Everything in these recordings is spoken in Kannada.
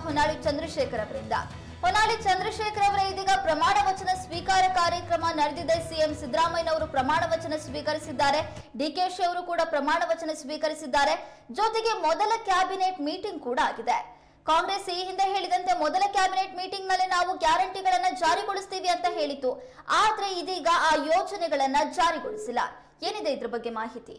ಹೊನ್ನಾಳಿ ಚಂದ್ರಶೇಖರ್ ಅವರಿಂದ ಹೊನ್ನಾಳಿ ಚಂದ್ರಶೇಖರ್ ಅವರ ಇದೀಗ ಪ್ರಮಾಣ ವಚನ ಸ್ವೀಕಾರ ಕಾರ್ಯಕ್ರಮ ನಡೆದಿದೆ ಸಿಎಂ ಸಿದ್ದರಾಮಯ್ಯನವರು ಪ್ರಮಾಣ ವಚನ ಸ್ವೀಕರಿಸಿದ್ದಾರೆ ಡಿಕೆಶಿ ಅವರು ಕೂಡ ಪ್ರಮಾಣ ವಚನ ಸ್ವೀಕರಿಸಿದ್ದಾರೆ ಜೊತೆಗೆ ಮೊದಲ ಕ್ಯಾಬಿನೆಟ್ ಮೀಟಿಂಗ್ ಕೂಡ ಆಗಿದೆ ಕಾಂಗ್ರೆಸ್ ಈ ಹಿಂದೆ ಹೇಳಿದಂತೆ ಮೊದಲ ಕ್ಯಾಬಿನೆಟ್ ಮೀಟಿಂಗ್ ನಲ್ಲಿ ನಾವು ಗ್ಯಾರಂಟಿಗಳನ್ನ ಜಾರಿಗೊಳಿಸ್ತೀವಿ ಅಂತ ಹೇಳಿತ್ತು ಆದ್ರೆ ಇದೀಗ ಆ ಯೋಜನೆಗಳನ್ನ ಜಾರಿಗೊಳಿಸಿಲ್ಲ ಏನಿದೆ ಇದ್ರ ಬಗ್ಗೆ ಮಾಹಿತಿ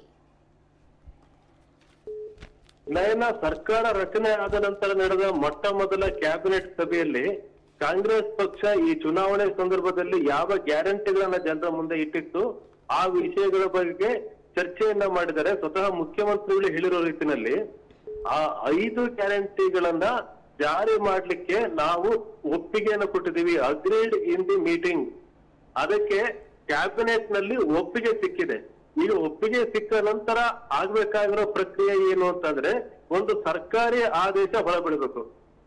ನಯನ ಸರ್ಕಾರ ರಚನೆ ಆದ ನಂತರ ನಡೆದ ಮೊಟ್ಟ ಮೊದಲ ಕ್ಯಾಬಿನೆಟ್ ಸಭೆಯಲ್ಲಿ ಕಾಂಗ್ರೆಸ್ ಪಕ್ಷ ಈ ಚುನಾವಣೆ ಸಂದರ್ಭದಲ್ಲಿ ಯಾವ ಗ್ಯಾರಂಟಿಗಳನ್ನ ಜನರ ಮುಂದೆ ಇಟ್ಟಿತ್ತು ಆ ವಿಷಯಗಳ ಬಗ್ಗೆ ಚರ್ಚೆಯನ್ನ ಮಾಡಿದರೆ ಸ್ವತಃ ಮುಖ್ಯಮಂತ್ರಿಗಳು ಹೇಳಿರೋ ರೀತಿನಲ್ಲಿ ಆ ಐದು ಗ್ಯಾರಂಟಿಗಳನ್ನ ಜಾರಿ ಮಾಡ್ಲಿಕ್ಕೆ ನಾವು ಒಪ್ಪಿಗೆಯನ್ನು ಕೊಟ್ಟಿದ್ದೀವಿ ಅಗ್ರೀಡ್ ಇನ್ ದಿ ಮೀಟಿಂಗ್ ಅದಕ್ಕೆ ಕ್ಯಾಬಿನೆಟ್ ನಲ್ಲಿ ಒಪ್ಪಿಗೆ ಸಿಕ್ಕಿದೆ ಈಗ ಒಪ್ಪಿಗೆ ಸಿಕ್ಕ ನಂತರ ಆಗ್ಬೇಕಾಗಿರೋ ಪ್ರಕ್ರಿಯೆ ಏನು ಅಂತಂದ್ರೆ ಒಂದು ಸರ್ಕಾರಿ ಆದೇಶ ಹೊರಬಿಡಬೇಕು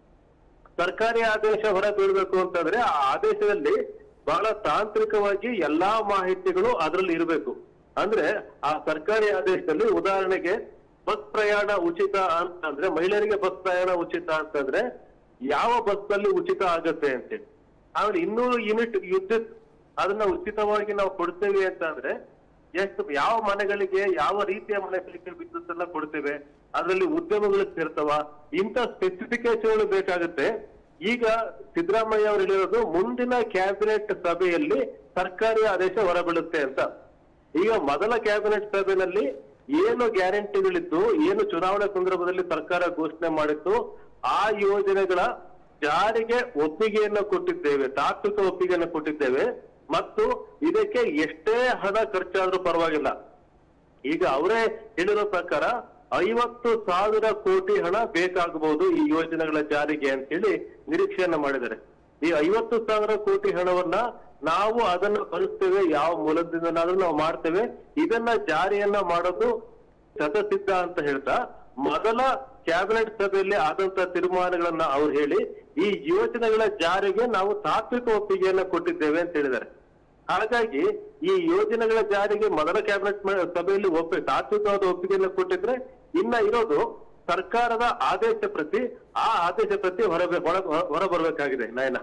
ಸರ್ಕಾರಿ ಆದೇಶ ಹೊರಬೀಳ್ಬೇಕು ಅಂತಂದ್ರೆ ಆ ಆದೇಶದಲ್ಲಿ ಬಹಳ ತಾಂತ್ರಿಕವಾಗಿ ಎಲ್ಲಾ ಮಾಹಿತಿಗಳು ಅದರಲ್ಲಿ ಇರಬೇಕು ಅಂದ್ರೆ ಆ ಸರ್ಕಾರಿ ಆದೇಶದಲ್ಲಿ ಉದಾಹರಣೆಗೆ ಬಸ್ ಪ್ರಯಾಣ ಉಚಿತ ಅಂತಂದ್ರೆ ಮಹಿಳೆಯರಿಗೆ ಬಸ್ ಪ್ರಯಾಣ ಉಚಿತ ಅಂತಂದ್ರೆ ಯಾವ ಬಸ್ ನಲ್ಲಿ ಉಚಿತ ಆಗತ್ತೆ ಅಂತೇಳಿ ಆಮೇಲೆ ಇನ್ನೂರು ಯೂನಿಟ್ ವಿದ್ಯುತ್ ಅದನ್ನ ಉಚಿತವಾಗಿ ನಾವು ಕೊಡ್ತೇವೆ ಅಂತ ಅಂದ್ರೆ ಎಷ್ಟು ಯಾವ ಮನೆಗಳಿಗೆ ಯಾವ ರೀತಿಯ ಮನೆಗಳಿಗೆ ವಿದ್ಯುತ್ ಅನ್ನ ಕೊಡ್ತೇವೆ ಅದರಲ್ಲಿ ಉದ್ಯಮಗಳು ಸೇರ್ತಾವ ಇಂಥ ಸ್ಪೆಸಿಫಿಕೇಶನ್ ಬೇಕಾಗುತ್ತೆ ಈಗ ಸಿದ್ದರಾಮಯ್ಯ ಅವರು ಹೇಳಿರೋದು ಮುಂದಿನ ಕ್ಯಾಬಿನೆಟ್ ಸಭೆಯಲ್ಲಿ ಸರ್ಕಾರಿ ಆದೇಶ ಹೊರಬೀಳುತ್ತೆ ಅಂತ ಈಗ ಮೊದಲ ಕ್ಯಾಬಿನೆಟ್ ಸಭೆಯಲ್ಲಿ ಏನು ಗ್ಯಾರಂಟಿಗಳಿತ್ತು ಏನು ಚುನಾವಣೆ ಸಂದರ್ಭದಲ್ಲಿ ಸರ್ಕಾರ ಘೋಷಣೆ ಮಾಡಿತ್ತು ಆ ಯೋಜನೆಗಳ ಜಾರಿಗೆ ಒಪ್ಪಿಗೆಯನ್ನು ಕೊಟ್ಟಿದ್ದೇವೆ ತಾತ್ವಿಕ ಒಪ್ಪಿಗೆಯನ್ನು ಕೊಟ್ಟಿದ್ದೇವೆ ಮತ್ತು ಇದಕ್ಕೆ ಎಷ್ಟೇ ಹಣ ಖರ್ಚಾದ್ರೂ ಪರವಾಗಿಲ್ಲ ಈಗ ಅವರೇ ಹೇಳಿರೋ ಪ್ರಕಾರ ಐವತ್ತು ಸಾವಿರ ಕೋಟಿ ಹಣ ಬೇಕಾಗಬಹುದು ಈ ಯೋಜನೆಗಳ ಜಾರಿಗೆ ಅಂತೇಳಿ ನಿರೀಕ್ಷೆಯನ್ನ ಮಾಡಿದ್ದಾರೆ ಈ ಐವತ್ತು ಸಾವಿರ ಕೋಟಿ ಹಣವನ್ನ ನಾವು ಅದನ್ನ ಬಳಸ್ತೇವೆ ಯಾವ ಮೂಲದಿಂದನಾದ್ರೂ ನಾವು ಮಾಡ್ತೇವೆ ಇದನ್ನ ಜಾರಿಯನ್ನ ಮಾಡೋದು ಶತಸಿದ್ಧ ಅಂತ ಹೇಳ್ತಾ ಮೊದಲ ಕ್ಯಾಬಿನೆಟ್ ಸಭೆಯಲ್ಲಿ ಆದಂತ ತೀರ್ಮಾನಗಳನ್ನ ಅವ್ರು ಹೇಳಿ ಈ ಯೋಜನೆಗಳ ಜಾರಿಗೆ ನಾವು ತಾತ್ವಿಕ ಒಪ್ಪಿಗೆಯನ್ನ ಕೊಟ್ಟಿದ್ದೇವೆ ಅಂತ ಹೇಳಿದ್ದಾರೆ ಹಾಗಾಗಿ ಈ ಯೋಜನೆಗಳ ಜಾರಿಗೆ ಮೊದಲ ಕ್ಯಾಬಿನೆಟ್ ಸಭೆಯಲ್ಲಿ ಒಪ್ಪಿ ತಾತ್ವಿಕವಾದ ಒಪ್ಪಿಗೆಯನ್ನು ಕೊಟ್ಟಿದ್ರೆ ಇನ್ನ ಇರೋದು ಸರ್ಕಾರದ ಆದೇಶ ಪ್ರತಿ ಆ ಆದೇಶ ಪ್ರತಿ ಹೊರ ಹೊರ ಬರಬೇಕಾಗಿದೆ ನಯನ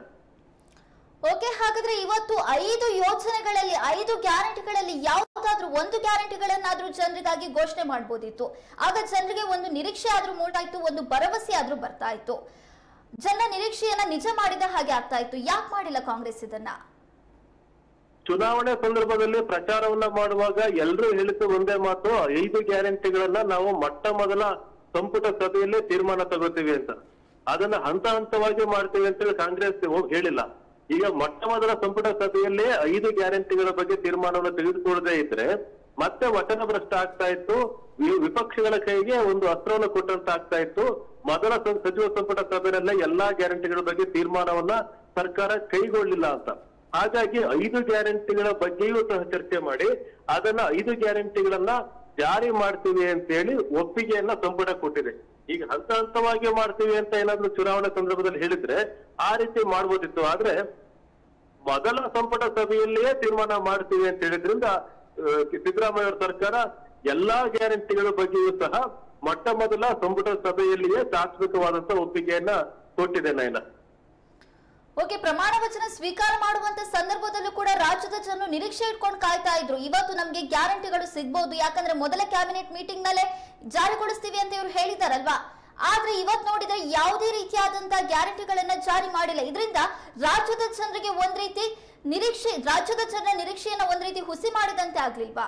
ಓಕೆ ಹಾಗಾದ್ರೆ ಇವತ್ತು ಐದು ಯೋಜನೆಗಳಲ್ಲಿ ಐದು ಗ್ಯಾರಂಟಿಗಳಲ್ಲಿ ಯಾವುದಾದ್ರೂ ಒಂದು ಗ್ಯಾರಂಟಿಗಳನ್ನಾದ್ರೂ ಜನರಿಗಾಗಿ ಘೋಷಣೆ ಮಾಡಬಹುದಿತ್ತು ಆಗ ಜನರಿಗೆ ಒಂದು ನಿರೀಕ್ಷೆ ಆದ್ರೂ ಮೂಡ್ತಾ ಇತ್ತು ಒಂದು ಭರವಸೆ ಆದ್ರೂ ಬರ್ತಾ ಇತ್ತು ಜನ ನಿರೀಕ್ಷೆಯನ್ನ ನಿಜ ಮಾಡಿದ ಹಾಗೆ ಆಗ್ತಾ ಇತ್ತು ಯಾಕೆ ಮಾಡಿಲ್ಲ ಕಾಂಗ್ರೆಸ್ ಇದನ್ನ ಚುನಾವಣೆ ಸಂದರ್ಭದಲ್ಲಿ ಪ್ರಚಾರವನ್ನ ಮಾಡುವಾಗ ಎಲ್ಲರೂ ಹೇಳಿದ್ದು ಒಂದೇ ಮಾತು ಐದು ಗ್ಯಾರಂಟಿಗಳನ್ನ ನಾವು ಮೊಟ್ಟ ಮೊದಲ ಸಂಪುಟ ಸಭೆಯಲ್ಲೇ ತೀರ್ಮಾನ ತಗೋತೀವಿ ಅಂತ ಅದನ್ನ ಹಂತ ಹಂತವಾಗಿ ಮಾಡ್ತೀವಿ ಅಂತೇಳಿ ಕಾಂಗ್ರೆಸ್ ಹೋಗಿ ಹೇಳಿಲ್ಲ ಈಗ ಮೊಟ್ಟ ಮೊದಲ ಸಂಪುಟ ಸಭೆಯಲ್ಲೇ ಐದು ಗ್ಯಾರಂಟಿಗಳ ಬಗ್ಗೆ ತೀರ್ಮಾನವನ್ನು ತೆಗೆದುಕೊಳ್ಳದೆ ಇದ್ರೆ ಮತ್ತೆ ವಚನ ಭ್ರಷ್ಟ ಆಗ್ತಾ ಇತ್ತು ವಿ- ವಿಪಕ್ಷಗಳ ಕೈಗೆ ಒಂದು ಅಸ್ತ್ರವನ್ನು ಕೊಟ್ಟಂತ ಆಗ್ತಾ ಇತ್ತು ಮೊದಲ ಸ- ಸಚಿವ ಸಂಪುಟ ಸಭೆಯಲ್ಲೇ ಎಲ್ಲಾ ಗ್ಯಾರಂಟಿಗಳ ಬಗ್ಗೆ ತೀರ್ಮಾನವನ್ನ ಸರ್ಕಾರ ಕೈಗೊಳ್ಳಿಲ್ಲ ಅಂತ ಹಾಗಾಗಿ ಐದು ಗ್ಯಾರಂಟಿಗಳ ಬಗ್ಗೆಯೂ ಸಹ ಚರ್ಚೆ ಮಾಡಿ ಅದನ್ನ ಐದು ಗ್ಯಾರಂಟಿಗಳನ್ನ ಜಾರಿ ಮಾಡ್ತೀವಿ ಅಂತ ಹೇಳಿ ಒಪ್ಪಿಗೆಯನ್ನ ಸಂಪುಟ ಕೊಟ್ಟಿದೆ ಈಗ ಹಂತ ಹಂತವಾಗಿ ಮಾಡ್ತೀವಿ ಅಂತ ಏನಾದ್ರೂ ಚುನಾವಣೆ ಸಂದರ್ಭದಲ್ಲಿ ಹೇಳಿದ್ರೆ ಆ ರೀತಿ ಮಾಡ್ಬೋದಿತ್ತು ಆದ್ರೆ ಮೊದಲ ಸಂಪುಟ ಸಭೆಯಲ್ಲಿಯೇ ತೀರ್ಮಾನ ಮಾಡ್ತೀವಿ ಅಂತ ಹೇಳಿದ್ರಿಂದ ಆ, ಸಿದ್ದರಾಮಯ್ಯ ಅವರ ಸರ್ಕಾರ ಎಲ್ಲಾ ಗ್ಯಾರಂಟಿಗಳ ಬಗ್ಗೆಯೂ ಸಹ ಮೊಟ್ಟ ಮೊದಲ ಸಂಪುಟ ಸಭೆಯಲ್ಲಿಯೇ ತಾತ್ವಿಕವಾದಂತ ಒಪ್ಪಿಗೆಯನ್ನ ಕೊಟ್ಟಿದೆ ನಯನ ಓಕೆ ಪ್ರಮಾಣ ವಚನ ಸ್ವೀಕಾರ ಮಾಡುವಂತ ಸಂದರ್ಭದಲ್ಲೂ ಕೂಡ ರಾಜ್ಯದ ಜನರು ನಿರೀಕ್ಷೆ ಇಟ್ಕೊಂಡು ಕಾಯ್ತಾ ಇದ್ರು ಇವತ್ತು ನಮ್ಗೆ ಗ್ಯಾರಂಟಿಗಳು ಸಿಗ್ಬಹುದು ಯಾಕಂದ್ರೆ ಮೊದಲ ಕ್ಯಾಬಿನೆಟ್ ಮೀಟಿಂಗ್ ನಲ್ಲೇ ಜಾರಿಗೊಳಿಸ್ತೀವಿ ಅಂತ ಇವ್ರು ಹೇಳಿದಾರಲ್ವಾ ಆದ್ರೆ ಇವತ್ ನೋಡಿದ್ರೆ ಯಾವುದೇ ರೀತಿಯಾದಂತಹ ಗ್ಯಾರಂಟಿಗಳನ್ನ ಜಾರಿ ಮಾಡಿಲ್ಲ ಇದರಿಂದ ರಾಜ್ಯದ ಜನರಿಗೆ ಒಂದ್ ರೀತಿ ನಿರೀಕ್ಷೆ ರಾಜ್ಯದ ಜನರ ನಿರೀಕ್ಷೆಯನ್ನ ಒಂದ್ ರೀತಿ ಹುಸಿ ಮಾಡಿದಂತೆ ಆಗ್ಲಿಲ್ವಾ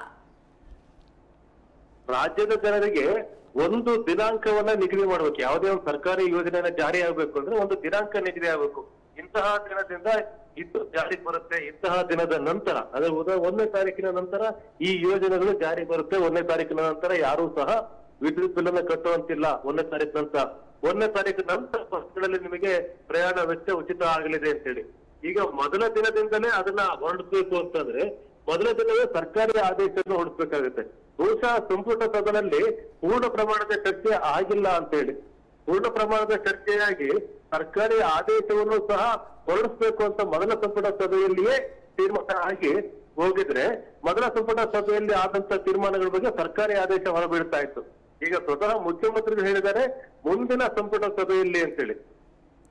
ರಾಜ್ಯದ ಜನರಿಗೆ ಒಂದು ದಿನಾಂಕವನ್ನ ನಿಗದಿ ಮಾಡ್ಬೇಕು ಯಾವುದೇ ಒಂದು ಸರ್ಕಾರಿ ಯೋಜನೆಯನ್ನ ಜಾರಿ ಆಗ್ಬೇಕು ಅಂದ್ರೆ ಒಂದು ದಿನಾಂಕ ನಿಗದಿ ಆಗ್ಬೇಕು ಇಂತಹ ದಿನದಿಂದ ಇದು ಜಾರಿಗೆ ಬರುತ್ತೆ ಇಂತಹ ದಿನದ ನಂತರ ಅದೇ ಉದಾ- ಒಂದನೇ ತಾರೀಕಿನ ನಂತರ ಈ ಯೋಜನೆಗಳು ಜಾರಿ ಬರುತ್ತೆ ಒಂದನೇ ತಾರೀಕಿನ ನಂತರ ಯಾರೂ ಸಹ ವಿದ್ಯುತ್ ಬಿಲ್ ಅನ್ನ ಕಟ್ಟುವಂತಿಲ್ಲ ಒಂದನೇ ತಾರೀಕು ನಂತರ ಒಂದನೇ ತಾರೀಕು ನಂತರ ಬಸ್ಗಳಲ್ಲಿ ನಿಮಗೆ ಪ್ರಯಾಣ ವೆಚ್ಚ ಉಚಿತ ಆಗಲಿದೆ ಅಂತೇಳಿ ಈಗ ಮೊದಲ ದಿನದಿಂದಲೇ ಅದನ್ನ ಹೊರಡಿಸ್ಬೇಕು ಅಂತಂದ್ರೆ ಮೊದಲ ದಿನವೇ ಸರ್ಕಾರಿ ಆದೇಶವನ್ನು ಹೊರಡಿಸ್ಬೇಕಾಗುತ್ತೆ ಬಹುಶಃ ಸಂಪುಟ ಸದನಲ್ಲಿ ಪೂರ್ಣ ಪ್ರಮಾಣದ ಚರ್ಚೆ ಆಗಿಲ್ಲ ಅಂತೇಳಿ ಪೂರ್ಣ ಪ್ರಮಾಣದ ಚರ್ಚೆಯಾಗಿ ಸರ್ಕಾರಿ ಆದೇಶವನ್ನು ಸಹ ಹೊರಡಿಸ್ಬೇಕು ಅಂತ ಮೊದಲ ಸಂಪುಟ ಸಭೆಯಲ್ಲಿಯೇ ತೀರ್ಮಾನ ಆಗಿ ಹೋಗಿದ್ರೆ ಮೊದಲ ಸಂಪುಟ ಸಭೆಯಲ್ಲಿ ಆದಂತ ತೀರ್ಮಾನಗಳ ಬಗ್ಗೆ ಸರ್ಕಾರಿ ಆದೇಶ ಹೊರಬೀಳ್ತಾ ಇತ್ತು ಈಗ ಸ್ವತಃ ಮುಖ್ಯಮಂತ್ರಿಗಳು ಹೇಳಿದ್ದಾರೆ ಮುಂದಿನ ಸಂಪುಟ ಸಭೆಯಲ್ಲಿ ಅಂತೇಳಿ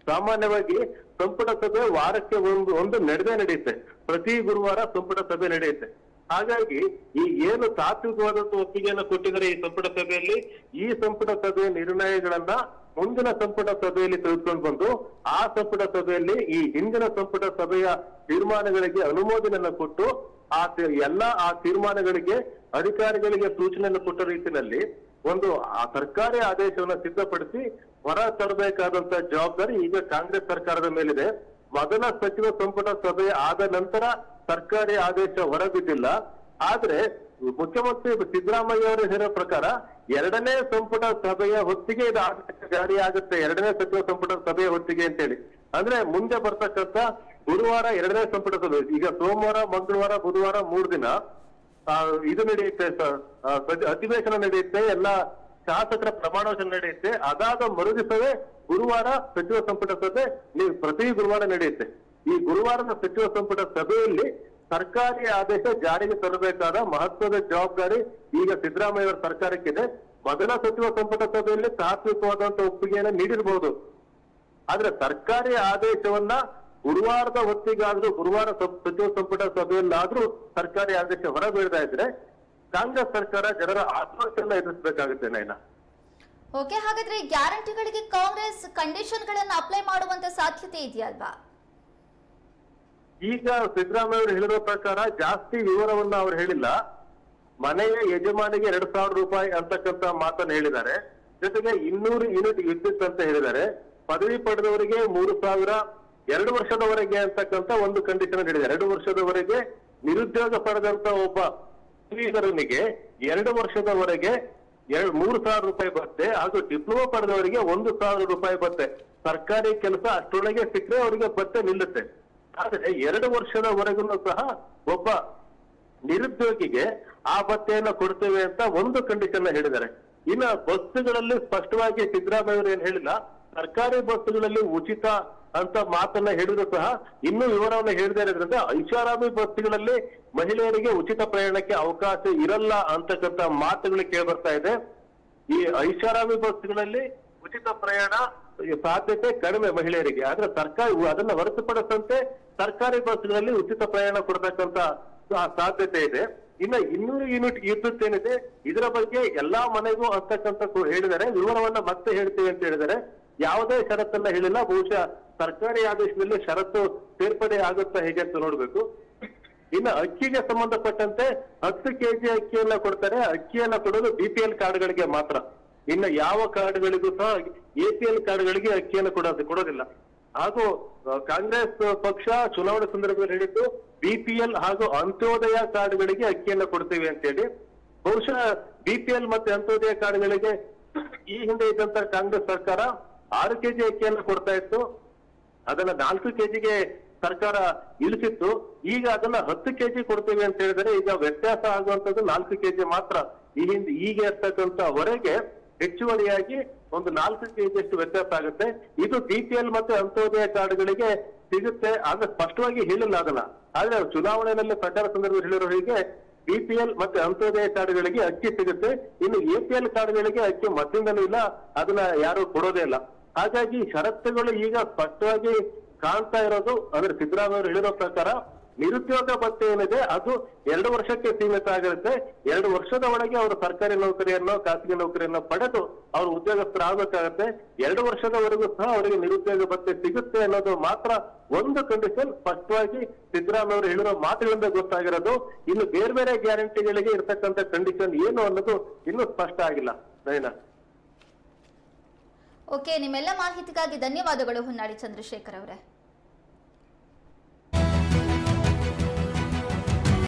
ಸಾಮಾನ್ಯವಾಗಿ ಸಂಪುಟ ಸಭೆ ವಾರಕ್ಕೆ ಒಂದು ಒಂದು ನಡೆದೇ ನಡೆಯುತ್ತೆ ಪ್ರತಿ ಗುರುವಾರ ಸಂಪುಟ ಸಭೆ ನಡೆಯುತ್ತೆ ಹಾಗಾಗಿ ಈ ಏನು ತಾತ್ವಿಕವಾದಂತ ಒಪ್ಪಿಗೆಯನ್ನು ಕೊಟ್ಟಿದ್ದಾರೆ ಈ ಸಂಪುಟ ಸಭೆಯಲ್ಲಿ ಈ ಸಂಪುಟ ಸಭೆಯ ನಿರ್ಣಯಗಳನ್ನ ಮುಂದಿನ ಸಂಪುಟ ಸಭೆಯಲ್ಲಿ ತೆಗೆದುಕೊಂಡು ಬಂದು ಆ ಸಂಪುಟ ಸಭೆಯಲ್ಲಿ ಈ ಹಿಂದಿನ ಸಂಪುಟ ಸಭೆಯ ತೀರ್ಮಾನಗಳಿಗೆ ಅನುಮೋದನೆಯನ್ನು ಕೊಟ್ಟು ಆ ತಿ- ಎಲ್ಲಾ ಆ ತೀರ್ಮಾನಗಳಿಗೆ ಅಧಿಕಾರಿಗಳಿಗೆ ಸೂಚನೆಯನ್ನು ಕೊಟ್ಟ ರೀತಿಯಲ್ಲಿ ಒಂದು ಆ ಸರ್ಕಾರಿ ಆದೇಶವನ್ನು ಸಿದ್ಧಪಡಿಸಿ ಹೊರ ತರಬೇಕಾದಂತ ಜವಾಬ್ದಾರಿ ಈಗ ಕಾಂಗ್ರೆಸ್ ಸರ್ಕಾರದ ಮೇಲಿದೆ ಮೊದಲ ಸಚಿವ ಸಂಪುಟ ಸಭೆ ಆದ ನಂತರ ಸರ್ಕಾರಿ ಆದೇಶ ಹೊರಬಿದ್ದಿಲ್ಲ ಆದ್ರೆ ಮುಖ್ಯಮಂತ್ರಿ ಸಿದ್ದರಾಮಯ್ಯ ಅವರು ಹೇಳೋ ಪ್ರಕಾರ ಎರಡನೇ ಸಂಪುಟ ಸಭೆಯ ಹೊತ್ತಿಗೆ ಇದು ಆದೇಶ ಜಾರಿ ಆಗುತ್ತೆ ಎರಡನೇ ಸಚಿವ ಸಂಪುಟ ಸಭೆಯ ಹೊತ್ತಿಗೆ ಅಂತೇಳಿ ಅಂದ್ರೆ ಮುಂದೆ ಬರ್ತಕ್ಕಂತ ಗುರುವಾರ ಎರಡನೇ ಸಂಪುಟ ಸಭೆ ಈಗ ಸೋಮವಾರ ಮಂಗಳವಾರ ಬುಧವಾರ ಮೂರು ದಿನ ಆ, ಇದು ನಡೆಯುತ್ತೆ ಸ- ಆ, ಸಜ- ಅಧಿವೇಶನ ನಡೆಯುತ್ತೆ ಎಲ್ಲ ಶಾಸಕರ ಪ್ರಮಾಣ ವಚನ ನಡೆಯುತ್ತೆ ಅದಾದ ಮರುದಿವಸವೇ ಗುರುವಾರ ಸಚಿವ ಸಂಪುಟ ಸಭೆ ನೀವು ಪ್ರತಿ ಗುರುವಾರ ನಡೆಯುತ್ತೆ ಈ ಗುರುವಾರದ ಸಚಿವ ಸಂಪುಟ ಸಭೆಯಲ್ಲಿ ಸರ್ಕಾರಿ ಆದೇಶ ಜಾರಿಗೆ ತರಬೇಕಾದ ಮಹತ್ವದ ಜವಾಬ್ದಾರಿ ಈಗ ಸಿದ್ದರಾಮಯ್ಯ ಅವರ ಸರ್ಕಾರಕ್ಕಿದೆ ಮೊದಲ ಸಚಿವ ಸಂಪುಟ ಸಭೆಯಲ್ಲಿ ತಾತ್ವಿಕವಾದಂತ ಒಪ್ಪಿಗೆಯನ್ನು ನೀಡಿರಬಹುದು ಆದ್ರೆ ಸರ್ಕಾರಿ ಆದೇಶವನ್ನ ಗುರುವಾರದ ಹೊತ್ತಿಗಾದ್ರೂ ಗುರುವಾರ ಸಂ- ಸಚಿವ ಸಂಪುಟ ಸಭೆಯಲ್ಲಾದ್ರೂ ಸರ್ಕಾರಿ ಆದೇಶ ಹೊರಬೀಳ್ತಾ ಇದ್ರೆ ಕಾಂಗ್ರೆಸ್ ಸರ್ಕಾರ ಜನರ ಆತ್ಮಹತ್ಯೆಯನ್ನ ಎದುರಿಸಬೇಕಾಗುತ್ತೆ ನೈನಾ ಓಕೆ ಹಾಗಾದ್ರೆ ಈ ಗ್ಯಾರಂಟಿಗಳಿಗೆ ಕಾಂಗ್ರೆಸ್ ಕಂಡೀಷನ್ಗಳನ್ನು ಅಪ್ಲೈ ಮಾಡುವಂತ ಸಾಧ್ಯತೆ ಇದೆಯಲ್ವಾ ಈಗ ಸಿದ್ದರಾಮಯ್ಯ ಅವರು ಹೇಳಿರೋ ಪ್ರಕಾರ ಜಾಸ್ತಿ ವಿವರವನ್ನ ಅವ್ರು ಹೇಳಿಲ್ಲ ಮನೆಯ ಯಜಮಾನಿಗೆ ಎರಡ್ ಸಾವಿರ ರೂಪಾಯಿ ಅಂತಕ್ಕಂತ ಮಾತನ್ನ ಹೇಳಿದ್ದಾರೆ ಜೊತೆಗೆ ಇನ್ನೂರು ಯೂನಿಟ್ ವಿದ್ಯುತ್ ಅಂತ ಹೇಳಿದ್ದಾರೆ ಪದವಿ ಪಡೆದವರಿಗೆ ಮೂರು ಸಾವಿರ ಎರಡು ವರ್ಷದವರೆಗೆ ಅಂತಕ್ಕಂತ ಒಂದು ಕಂಡೀಷನ್ ಹೇಳಿದ್ದಾರೆ ಎರಡು ವರ್ಷದವರೆಗೆ ನಿರುದ್ಯೋಗ ಪಡೆದಂತ ಒಬ್ಬ ಪದವೀಧರನಿಗೆ ಎರಡು ವರ್ಷದವರೆಗೆ ಎರಡು ಮೂರು ಸಾವಿರ ರೂಪಾಯಿ ಬರುತ್ತೆ ಹಾಗೂ ಡಿಪ್ಲೊಮಾ ಪಡೆದವರಿಗೆ ಒಂದು ಸಾವಿರ ರೂಪಾಯಿ ಬರುತ್ತೆ ಸರ್ಕಾರಿ ಕೆಲಸ ಅಷ್ಟರೊಳಗೆ ಸಿಕ್ಕರೆ ಅವರಿಗೆ ಬತ್ತೆ ನಿಲ್ಲುತ್ತೆ ಆದ್ರೆ ಎರಡು ವರ್ಷದವರೆಗೂ ಸಹ ಒಬ್ಬ ನಿರುದ್ಯೋಗಿಗೆ ಆ ಭತ್ಯೆಯನ್ನ ಕೊಡ್ತೇವೆ ಅಂತ ಒಂದು ಕಂಡೀಷನ್ ಹೇಳಿದ್ದಾರೆ ಇನ್ನ ಬಸ್ಸುಗಳಲ್ಲಿ ಸ್ಪಷ್ಟವಾಗಿ ಸಿದ್ದರಾಮಯ್ಯ ಅವರು ಏನ್ ಹೇಳಿಲ್ಲ ಸರ್ಕಾರಿ ಬಸ್ಸುಗಳಲ್ಲಿ ಉಚಿತ ಅಂತ ಮಾತನ್ನ ಹೇಳಿದ್ರು ಸಹ ಇನ್ನೂ ವಿವರವನ್ನ ಹೇಳದೇ ಇರೋದ್ರಿಂದ ಐಷಾರಾಮಿ ಬಸ್ಸುಗಳಲ್ಲಿ ಮಹಿಳೆಯರಿಗೆ ಉಚಿತ ಪ್ರಯಾಣಕ್ಕೆ ಅವಕಾಶ ಇರಲ್ಲ ಅಂತಕ್ಕಂತ ಮಾತುಗಳು ಕೇಳಿ ಬರ್ತಾ ಇದೆ ಈ ಐಷಾರಾಮಿ ಬಸ್ಗಳಲ್ಲಿ ಉಚಿತ ಪ್ರಯಾಣ ಈ ಸಾಧ್ಯತೆ ಕಡಿಮೆ ಮಹಿಳೆಯರಿಗೆ ಆದ್ರೆ ಸರ್ಕಾರ ಅದನ್ನ ಹೊರತುಪಡಿಸಂತೆ ಸರ್ಕಾರಿ ಬಸ್ಗಳಲ್ಲಿ ಉಚಿತ ಪ್ರಯಾಣ ಕೊಡ್ತಕ್ಕಂತ ಸಾ- ಸಾಧ್ಯತೆ ಇದೆ ಇನ್ನ ಇನ್ನೂರು ಯೂನಿಟ್ ವಿದ್ಯುತ್ ಏನಿದೆ ಇದರ ಬಗ್ಗೆ ಎಲ್ಲಾ ಮನೆಗೂ ಅಂತಕ್ಕಂತ ಕು- ಹೇಳಿದ್ದಾರೆ ವಿವರವನ್ನ ಮತ್ತೆ ಹೇಳ್ತೀವಿ ಅಂತ ಹೇಳಿದ್ದಾರೆ ಯಾವುದೇ ಷರತ್ತನ್ನ ಹೇಳಿಲ್ಲ ಬಹುಶಃ ಸರ್ಕಾರಿ ಆದೇಶದಲ್ಲಿ ಷರತ್ತು ಸೇರ್ಪಡೆ ಆಗುತ್ತಾ ಹೇಗೆ ಅಂತ ನೋಡ್ಬೇಕು ಇನ್ನು ಅಕ್ಕಿಗೆ ಸಂಬಂಧಪಟ್ಟಂತೆ ಹತ್ತು ಕೆಜಿ ಅಕ್ಕಿಯನ್ನ ಕೊಡ್ತಾರೆ ಅಕ್ಕಿಯನ್ನ ಕೊಡೋದು ಬಿಪಿಎಲ್ ಕಾರ್ಡ್ಗಳಿಗೆ ಮಾತ್ರ ಇನ್ನು ಯಾವ ಕಾರ್ಡ್ಗಳಿಗೂ ಸಹ ಎಪಿಎಲ್ ಕಾರ್ಡ್ಗಳಿಗೆ ಅಕ್ಕಿಯನ್ನು ಕೊಡೋದು ಕೊಡೋದಿಲ್ಲ ಹಾಗೂ ಆ, ಕಾಂಗ್ರೆಸ್ ಪಕ್ಷ ಚುನಾವಣೆ ಸಂದರ್ಭದಲ್ಲಿ ಹೇಳಿದ್ದು ಬಿಪಿಎಲ್ ಹಾಗೂ ಅಂತ್ಯೋದಯ ಕಾರ್ಡ್ಗಳಿಗೆ ಅಕ್ಕಿಯನ್ನ ಕೊಡ್ತೀವಿ ಅಂತೇಳಿ ಬಹುಶಃ ಬಿಪಿಎಲ್ ಮತ್ತೆ ಅಂತ್ಯೋದಯ ಕಾರ್ಡ್ಗಳಿಗೆ ಈ ಹಿಂದೆ ಇದ್ದಂತ ಕಾಂಗ್ರೆಸ್ ಸರ್ಕಾರ ಆರು ಕೆಜಿ ಅಕ್ಕಿಯನ್ನ ಕೊಡ್ತಾ ಇತ್ತು ಅದನ್ನ ನಾಲ್ಕು ಕೆಜಿಗೆ ಸರ್ಕಾರ ಇಳಿಸಿತ್ತು ಈಗ ಅದನ್ನ ಹತ್ತು ಕೆಜಿ ಕೊಡ್ತೇವೆ ಅಂತ ಹೇಳಿದರೆ ಈಗ ವ್ಯತ್ಯಾಸ ಆಗುವಂತದ್ದು ನಾಲ್ಕು ಕೆಜಿ ಮಾತ್ರ ಈ ಹಿಂದೆ ಈಗ ಇರ್ತಕ್ಕಂತ ಹೊರಗೆ ಹೆಚ್ಚುವರಿಯಾಗಿ ಒಂದು ನಾಲ್ಕು ಕೆಜಿಯಷ್ಟು ವ್ಯತ್ಯಾಸ ಆಗುತ್ತೆ ಇದು ಬಿಪಿಎಲ್ ಮತ್ತೆ ಅಂತ್ಯೋದಯ ಕಾರ್ಡ್ಗಳಿಗೆ ಸಿಗುತ್ತೆ ಆದ್ರೆ ಸ್ಪಷ್ಟವಾಗಿ ಹೇಳಿಲ್ಲ ಅದನ್ನ ಆದ್ರೆ ಚುನಾವಣೆಯಲ್ಲಿ ಪ್ರಚಾರ ಸಂದರ್ಭದಲ್ಲಿ ಹೇಳಿರೋ ಹೀಗೆ ಬಿಪಿಎಲ್ ಮತ್ತೆ ಅಂತ್ಯೋದಯ ಕಾರ್ಡ್ಗಳಿಗೆ ಅಕ್ಕಿ ಸಿಗುತ್ತೆ ಇನ್ನು ಎಪಿಎಲ್ ಕಾರ್ಡ್ಗಳಿಗೆ ಅಕ್ಕಿ ಮತ್ತಿಂದಲೂ ಇಲ್ಲ ಅದನ್ನ ಯಾರು ಕೊಡೋದೇ ಇಲ್ಲ ಹಾಗಾಗಿ ಷರತ್ತುಗಳು ಈಗ ಸ್ಪಷ್ಟವಾಗಿ ಕಾಣ್ತಾ ಇರೋದು ಅಂದ್ರೆ ಸಿದ್ದರಾಮಯ್ಯ ಅವರು ಹೇಳಿರೋ ಪ್ರಕಾರ ನಿರುದ್ಯೋಗ ಭತ್ಯೆ ಏನಿದೆ ಅದು ಎರಡು ವರ್ಷಕ್ಕೆ ಸೀಮಿತ ಆಗಿರುತ್ತೆ ಎರಡು ವರ್ಷದ ಒಳಗೆ ಅವರು ಸರ್ಕಾರಿ ನೌಕರಿಯನ್ನು ಖಾಸಗಿ ನೌಕರಿಯನ್ನು ಪಡೆದು ಅವರು ಉದ್ಯೋಗಸ್ಥರಾಗಬೇಕಾಗತ್ತೆ ಎರಡು ವರ್ಷದವರೆಗೂ ಸಹ ಅವರಿಗೆ ನಿರುದ್ಯೋಗ ಭತ್ಯೆ ಸಿಗುತ್ತೆ ಅನ್ನೋದು ಮಾತ್ರ ಒಂದು ಕಂಡೀಷನ್ ಸ್ಪಷ್ಟವಾಗಿ ಸಿದ್ದರಾಮಯ್ಯ ಅವರು ಹೇಳಿರೋ ಮಾತುಗಳಿಂದ ಗೊತ್ತಾಗಿರೋದು ಇನ್ನು ಬೇರೆ ಬೇರೆ ಗ್ಯಾರಂಟಿಗಳಿಗೆ ಇರ್ತಕ್ಕಂಥ ಕಂಡೀಷನ್ ಏನು ಅನ್ನೋದು ಇನ್ನೂ ಸ್ಪಷ್ಟ ಆಗಿಲ್ಲ ನಯನ ಓಕೆ ನಿಮ್ಮೆಲ್ಲ ಮಾಹಿತಿಗಾಗಿ ಧನ್ಯವಾದಗಳು ಹೊನ್ನಾಳಿ ಚಂದ್ರಶೇಖರ್ ಅವರೇ